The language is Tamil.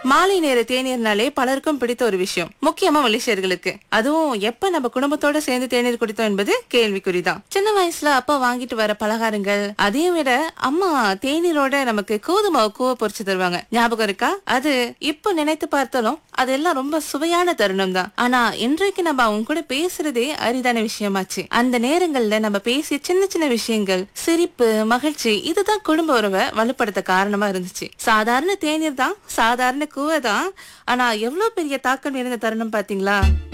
மாலை நேர தேநீர்னாலே பலருக்கும் பிடித்த ஒரு விஷயம் முக்கியமா மலேசியர்களுக்கு அதுவும் எப்ப நம்ம குடும்பத்தோட சேர்ந்து தேநீர் குடித்தோம் என்பது கேள்விக்குறிதான் சின்ன வயசுல அப்பா வாங்கிட்டு வர பலகாரங்கள் அதையும் விட அம்மா தேநீரோட நமக்கு கோதுமை கூவ பொரிச்சு தருவாங்க ஞாபகம் இருக்கா அது இப்ப நினைத்து பார்த்தாலும் அதெல்லாம் ரொம்ப சுவையான தருணம் தான் ஆனா இன்றைக்கு நம்ம அவங்க கூட பேசுறதே அரிதான விஷயமாச்சு அந்த நேரங்கள்ல நம்ம பேசிய சின்ன சின்ன விஷயங்கள் சிரிப்பு மகிழ்ச்சி இதுதான் குடும்ப உறவை வலுப்படுத்த காரணமா இருந்துச்சு சாதாரண தேநீர் தான் சாதாரண கூவை தான் ஆனா எவ்வளவு பெரிய தாக்கம் இருந்த தருணம் பாத்தீங்களா